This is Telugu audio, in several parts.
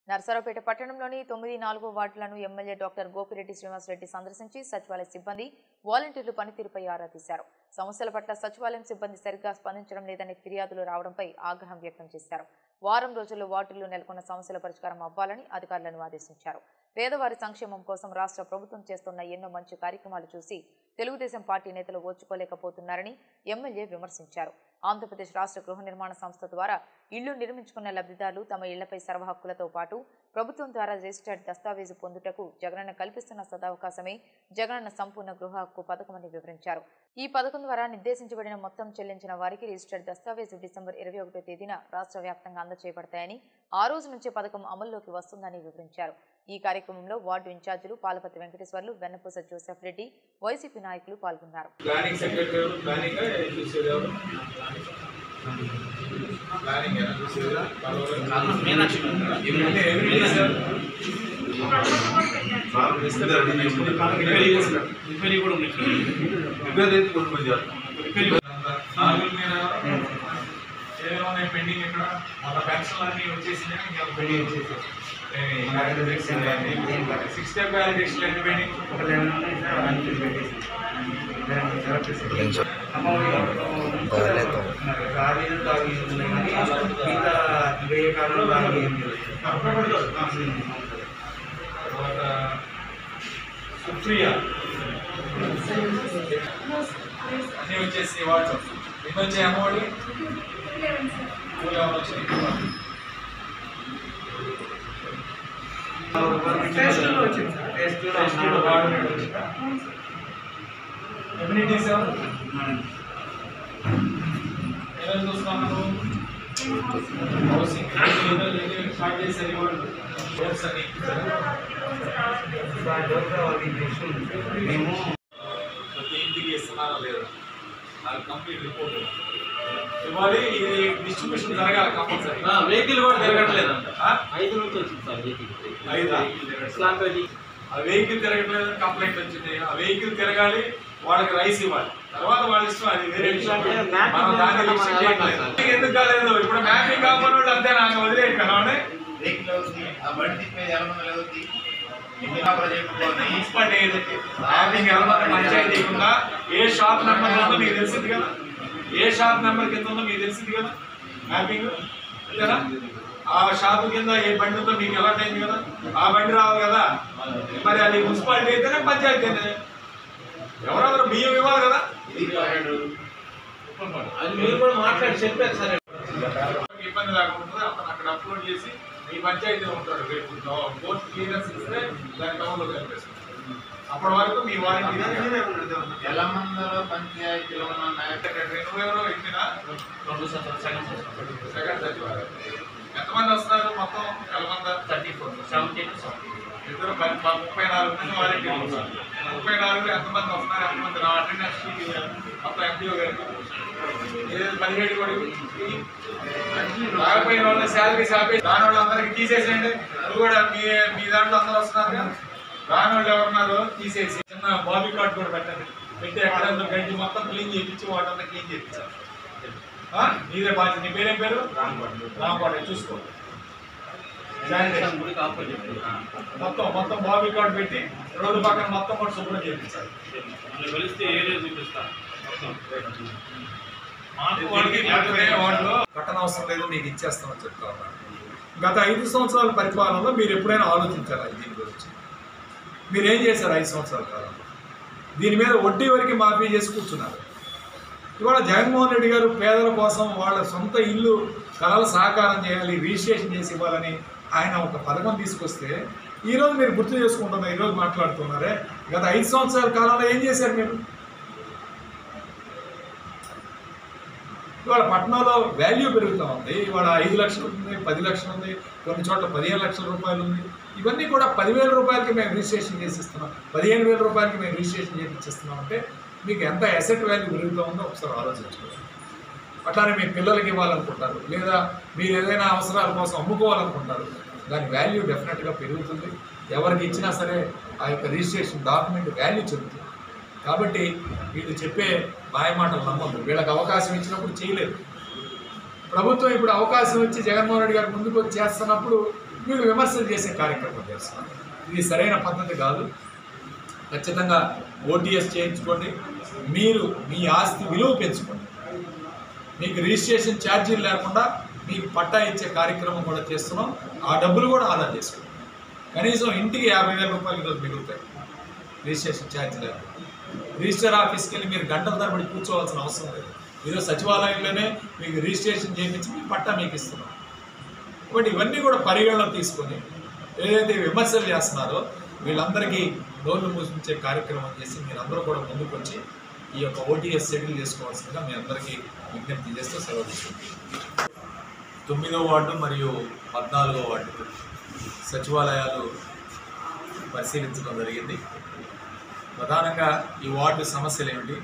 నర్సరావుపేట పట్టణంలోని తొమ్మిది నాలుగో వార్డులను ఎమ్మెల్యే డాక్టర్ గోపిరెడ్డి శ్రీనివాసరెడ్డి సందర్శించి సచివాలయ సిబ్బంది వాలంటీర్లు పనితీరుపై ఆరా తీశారు సమస్యల పట్ల సచివాలయం సిబ్బంది సరిగ్గా స్పందించడం లేదని ఫిర్యాదులు రావడంపై ఆగ్రహం వ్యక్తం చేశారు వారం రోజుల్లో వార్డుల్లో నెలకొన్న సమస్యల పరిష్కారం అవ్వాలని అధికారులను ఆదేశించారు పేదవారి సంక్షేమం కోసం రాష్ట్ర ప్రభుత్వం చేస్తున్న ఎన్నో మంచి కార్యక్రమాలు చూసి తెలుగుదేశం పార్టీ నేతలు ఓర్చుకోలేకపోతున్నారని ఎమ్మెల్యే విమర్శించారు ఆంధ్రప్రదేశ్ రాష్ట్ర గృహ నిర్మాణ సంస్థ ద్వారా ఇళ్లు నిర్మించుకున్న లబ్ధిదారులు తమ ఇళ్లపై సర్వ హక్కులతో పాటు ప్రభుత్వం ద్వారా రిజిస్టర్డ్ దస్తావేజు పొందుటకు జగనన్న కల్పిస్తున్న సదవకాశమే జగనన్న సంపూర్ణ గృహ హక్కు పథకమని వివరించారు ఈ పథకం ద్వారా నిర్దేశించబడిన మొత్తం చెల్లించిన వారికి రిజిస్టర్డ్ దస్తావేజు డిసెంబర్ ఇరవై ఒకటో తేదీన రాష్ట్ర వ్యాప్తంగా అందజేయబడతాయని ఆ రోజు నుంచే పథకం అమల్లోకి వస్తుందని వివరించారు ఈ కార్యక్రమంలో వార్డు ఇన్ఛార్జీలు పాలపతి వెంకటేశ్వర్లు వెన్నపూస జోసెఫ్ రెడ్డి వైసీపీ నాయకులు పాల్గొన్నారు ప్లానింగ్ సెక్రటరీ ఎవరు ప్లానింగ్ చూసేది ఎవరు ప్లానింగ్ ఎలా చూసేదా ఇవన్నీ ఎవరు చేశారు రిపేరీ కూడా ఉంది నాలుగు మీద ఏమేమి ఉన్నాయి పెండింగ్ ఇక్కడ మన పెన్షన్ అన్ని వచ్చేసినాయి ఇంకా పెండింగ్ వచ్చేసాయి సిక్స్ స్టెప్ వ్యాలిడేషన్ ఎన్ని పెండింగ్ తర్వాత సుప్రియ అన్నీ వచ్చేసి వాట్సాప్ ఎన్ని వచ్చాయి అమ్మఒడి కూలి ఎవరు వచ్చినాయి టెస్ట్ కూడా వాడినట్టు వచ్చిందా ఎమ్యూనిటీస్ ఎవరు ఏమేమి చూస్తున్నాను హౌసింగ్ స్టార్ట్ చేసేది వాళ్ళు రోడ్స్ అని మేము ప్రతి ఇంటికి ఇస్తున్నారా లేదా నాకు కంప్లీట్ రిపోర్ట్ ఇవ్వాలి ఇది డిస్ట్రిబ్యూషన్ జరగాలి కంపల్సరీ వెహికల్ కూడా తిరగట్లేదంట ఆ? ఐదు నుంచి వచ్చింది సార్ వెహికల్ ఐదా? స్లాబ్ అది ఆ వెహికల్ తిరగట్లేదు కంప్లైంట్ వచ్చింది ఆ వెహికల్ తిరగాలి వాళ్ళకి రైస్ ఇవ్వాలి తర్వాత వాళ్ళ ఇష్టం అది వేరే విషయం అంటే మ్యాపింగ్ మనం దాన్ని మనం రిస్ట్రిక్ట్ అలవాటు చేయట్లేదు. కాదు. మ్యాపింగ్ ఎందుకు కాలేదు ఇప్పుడు మ్యాపింగ్ కాకపోయిన వాళ్ళు అంతే నాకు వదిలేదు కదా వెహికల్ అవుతుంది ఆ బండి తిప్పేది ఎలా మంది అవుతుంది ఎన్ని కాపలా చేయకపోతే మున్సిపాలిటీ ఏది? మ్యాపింగ్ ఎలా పంచాయతీ ఉందా ఏ షాప్ నెంబర్ ఉందో మీకు తెలిసింది కదా ఏ షాప్ నెంబర్ కింద ఉందో మీకు తెలిసింది కదా మ్యాపింగ్ అంతేనా ఆ షాప్ కింద ఏ బండి ఉందో మీకు ఎలా అయింది కదా ఆ బండి రావు కదా మరి అది మున్సిపాలిటీ అయితేనే పంచాయతీ అయితేనే ఎవరెవరు బియ్యం ఇవ్వాలి కదా ఇది పన్నెండు అది మీరు కూడా మాట్లాడి చెప్పారు సార్ ఇబ్బంది లేకుండా అతను అక్కడ అప్లోడ్ చేసి మీ పంచాయతీలో ఉంటాడు రేపు కోర్టు క్లియరెన్స్ ఇస్తే దానికి అమలు కనిపిస్తుంది అప్పటి వరకు మీ వారంటీ ఎలమందలో పంచాయతీలో ఉన్న నాయకులు సెక్రటరీ నువ్వెవరో ఇంటినా రెండు సార్ సెకండ్ సెకండ్ సచివాలయం ఎంతమంది వస్తున్నారు మొత్తం కలమంద thirty four seventy two seventy ఇద్దరు పది- ప- ముప్పై నాలుగు మంది వారంటీ ఉన్నారు ముప్పై నాలుగు ఎంతమంది వస్తున్నారు ఎంతమంది నా అటెండెన్స్ మొత్తం ఎంపీఓ గారికి ఏదో పదిహేడు కూడా రాకపోయిన వాళ్ళ శాలరీ ఆపేసి రాని వాళ్ళు అందరికి తీసేసేయండి నువ్వు కూడా మీ మీ దాంట్లో అందరూ వస్తున్నారు కదా రాని వాళ్ళు ఎవరున్నారో తీసేసి చిన్న బాబీ కార్డ్ కూడా పెట్టండి పెట్టి ఎక్కడంతా గడ్డి మొత్తం క్లీన్ చేయించి వాటంతా క్లీన్ చేయించాలి ఆ? నీదే బాధ్యత నీ పేరేం పేరు రాంపాడు చూసుకో శానిటేషన్. గుడికి ఆపోజిట్ మొత్తం మొత్తం బాబీ కార్డ్ పెట్టి రోడ్డు పక్కన మొత్తం కూడా శుభ్రం చేయించాలి మనం కలిస్తే ఏరియా చూపిస్తా వాడికి లేకపోతే వాళ్ళు కట్టన అవసరం లేదు మీకు ఇచ్చేస్తామని చెప్తా ఉన్నారు గత ఐదు సంవత్సరాల పరిపాలనలో మీరు ఎప్పుడైనా ఆలోచించారా దీని గురించి మీరు ఏం చేశారు ఐదు సంవత్సరాల కాలంలో దీని మీద వడ్డీ వరకు మాఫీ చేసి కూర్చున్నారు ఇవాళ జగన్మోహన్ రెడ్డి గారు పేదల కోసం వాళ్ళ సొంత ఇల్లు కళలు సహకారం చేయాలి రిజిస్ట్రేషన్ చేసి ఇవ్వాలని ఆయన ఒక పథకం తీసుకొస్తే ఈరోజు మీరు గుర్తు చేసుకుంటున్నారు ఈరోజు మాట్లాడుతున్నారే గత ఐదు సంవత్సరాల కాలంలో ఏం చేశారు మీరు ఇవాళ పట్టణంలో వాల్యూ పెరుగుతూ ఉంది ఇవాళ ఐదు లక్షలు ఉంది పది లక్షలు ఉంది కొన్ని చోట్ల పదిహేను లక్షల రూపాయలు ఉంది ఇవన్నీ కూడా పదివేల రూపాయలకి మేము రిజిస్ట్రేషన్ చేసి ఇస్తున్నాం పదిహేను వేల రూపాయలకి మేము రిజిస్ట్రేషన్ చేయించిస్తున్నాం అంటే మీకు ఎంత అసెట్ వాల్యూ పెరుగుతూ ఉందో ఒకసారి ఆలోచించుకోవాలి అట్లానే మీ పిల్లలకి ఇవ్వాలనుకుంటారు లేదా మీరు ఏదైనా అవసరాల కోసం అమ్ముకోవాలనుకుంటారు దాని వాల్యూ డెఫినెట్గా పెరుగుతుంది ఎవరికి ఇచ్చినా సరే ఆ యొక్క రిజిస్ట్రేషన్ డాక్యుమెంట్ వాల్యూ చెందుతుంది కాబట్టి వీళ్ళు చెప్పే మాయమాటలు నమ్మద్దు వీళ్ళకి అవకాశం ఇచ్చినప్పుడు చేయలేదు ప్రభుత్వం ఇప్పుడు అవకాశం ఇచ్చి జగన్మోహన్ రెడ్డి గారు ముందుకు వచ్చి చేస్తున్నప్పుడు మీరు విమర్శలు చేసే కార్యక్రమం చేస్తున్నాం ఇది సరైన పద్ధతి కాదు ఖచ్చితంగా ఓటీఎస్ చేయించుకోండి మీరు మీ ఆస్తి విలువ పెంచుకోండి మీకు రిజిస్ట్రేషన్ ఛార్జీలు లేకుండా మీకు పట్టా ఇచ్చే కార్యక్రమం కూడా చేస్తున్నాం ఆ డబ్బులు కూడా ఆదా చేసుకోండి కనీసం ఇంటికి యాభై వేల రూపాయలు ఈరోజు మిగులుతాయి రిజిస్ట్రేషన్ ఛార్జ్ లేకుండా రిజిస్టర్ ఆఫీస్కి వెళ్ళి మీరు గంటల తరబడి కూర్చోవాల్సిన అవసరం లేదు ఈరోజు సచివాలయంలోనే మీకు రిజిస్ట్రేషన్ చేయించి మీ పట్టా మీకు ఇస్తున్నాం కాబట్టి ఇవన్నీ కూడా పరిగణలో తీసుకొని ఏదైతే విమర్శలు చేస్తున్నారో వీళ్ళందరికీ నోళ్ళు మూసించే కార్యక్రమం చేసి మీరందరూ కూడా ముందుకు వచ్చి ఈ యొక్క ఓటీఎస్ సెటిల్ చేసుకోవాల్సిందిగా మీ అందరికీ విజ్ఞప్తి చేస్తూ సెలవు తీసుకుంటాం తొమ్మిదో వార్డు మరియు పద్నాలుగో వార్డు సచివాలయాలు పరిశీలించడం జరిగింది ప్రధానంగా ఈ వార్డు సమస్యలు ఏమిటి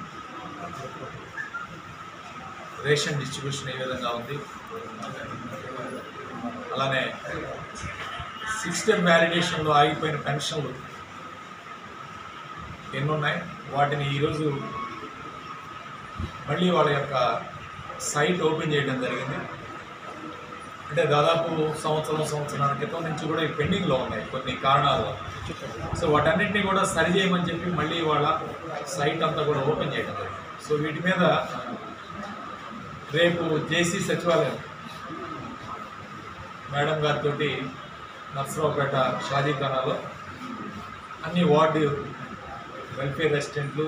రేషన్ డిస్ట్రిబ్యూషన్ ఏ విధంగా ఉంది అలానే సిస్టమ్ వ్యాలిడేషన్లో ఆగిపోయిన పెన్షన్లు ఎన్ని ఉన్నాయి వాటిని ఈరోజు మళ్ళీ వాళ్ళ యొక్క సైట్ ఓపెన్ చేయడం జరిగింది అంటే దాదాపు సంవత్సరం సంవత్సరాల క్రితం నుంచి కూడా ఈ పెండింగ్లో ఉన్నాయి కొన్ని కారణాల వల్ల సో వాటన్నిటిని కూడా సరి చేయమని చెప్పి మళ్ళీ వాళ్ళ సైట్ అంతా కూడా ఓపెన్ చేయడం జరిగింది సో వీటి మీద రేపు జేసీ సచివాలయం మేడం గారితో నర్సరావుపేట షాదీఖానాలో అన్ని వార్డు వెల్ఫేర్ అసిస్టెంట్లు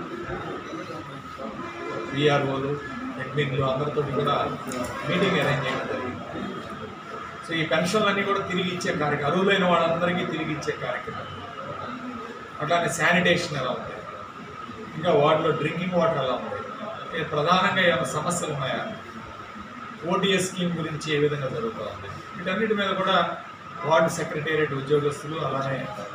విఆర్ఓలు అడ్మిన్లు అందరితో కూడా మీటింగ్ అరేంజ్ చేయడం జరిగింది సో ఈ పెన్షన్లన్నీ కూడా తిరిగి ఇచ్చే కార్యక్రమం అరువులైన వాళ్ళందరికీ తిరిగి ఇచ్చే కార్యక్రమం అట్లానే శానిటేషన్ ఎలా ఉంది ఇంకా వాటిలో డ్రింకింగ్ వాటర్ ఎలా ఉంది ఏ ప్రధానంగా ఏమైనా సమస్యలు ఉన్నాయా ఓటీఎస్ స్కీమ్ గురించి ఏ విధంగా జరుగుతుంది వీటన్నిటి మీద కూడా వార్డు సెక్రటేరియట్ ఉద్యోగస్తులు అలానే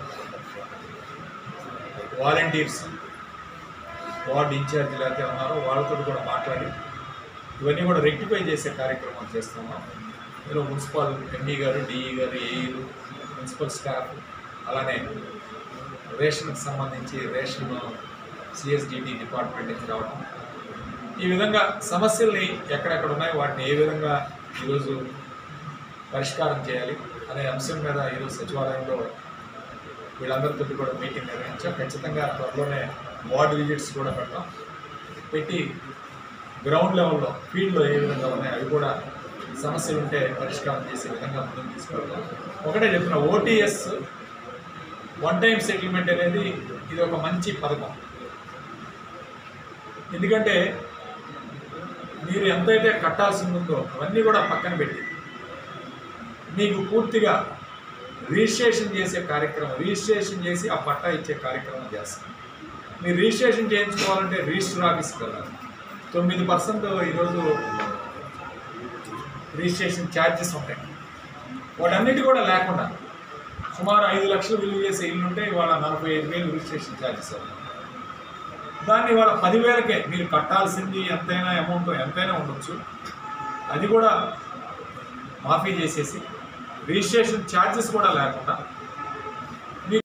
వాలంటీర్స్ వార్డు ఇన్ఛార్జీలు అయితే ఉన్నారో వాళ్ళతో కూడా మాట్లాడి ఇవన్నీ కూడా రెక్టిఫై చేసే కార్యక్రమం చేస్తున్నాం ఇందులో మున్సిపల్ ఎంఈ గారు డిఈ గారు ఏఈలు మున్సిపల్ స్టాఫ్ అలానే రేషన్కి సంబంధించి రేషన్ సిఎస్డిటి డిపార్ట్మెంట్ నుంచి రావడం ఈ విధంగా సమస్యల్ని ఎక్కడెక్కడ ఉన్నాయో వాటిని ఏ విధంగా ఈరోజు పరిష్కారం చేయాలి అనే అంశం మీద ఈరోజు సచివాలయంలో వీళ్ళందరితో కూడా మీటింగ్ నిర్వహించాం ఖచ్చితంగా త్వరలోనే వార్డ్ విజిట్స్ కూడా పెడతాం పెట్టి గ్రౌండ్ లెవెల్లో ఫీల్డ్లో ఏ విధంగా ఉన్నాయి అవి కూడా సమస్యలు ఉంటే పరిష్కారం చేసే విధంగా ముందుకు తీసుకెళ్తాం ఒకటే చెప్తున్నా ఓటీఎస్ వన్ టైం సెటిల్మెంట్ అనేది ఇది ఒక మంచి పథకం ఎందుకంటే మీరు ఎంతైతే కట్టాల్సి ఉందో అవన్నీ కూడా పక్కన పెట్టి మీకు పూర్తిగా రిజిస్ట్రేషన్ చేసే కార్యక్రమం రిజిస్ట్రేషన్ చేసి ఆ పట్టా ఇచ్చే కార్యక్రమం చేస్తాం మీరు రిజిస్ట్రేషన్ చేయించుకోవాలంటే రిజిస్టర్ ఆఫీస్కి వెళ్ళాలి తొమ్మిది పర్సెంట్ ఈరోజు రిజిస్ట్రేషన్ ఛార్జెస్ ఉంటాయి వాటన్నిటి కూడా లేకుండా సుమారు ఐదు లక్షలు విలువ చేసే ఇల్లు ఉంటే ఇవాళ నలభై ఐదు వేలు రిజిస్ట్రేషన్ ఛార్జెస్ అవుతాయి దాన్ని ఇవాళ పదివేలకే మీరు కట్టాల్సింది ఎంతైనా అమౌంట్ ఎంతైనా ఉండొచ్చు అది కూడా మాఫీ చేసేసి రిజిస్ట్రేషన్ ఛార్జెస్ కూడా లేకుండా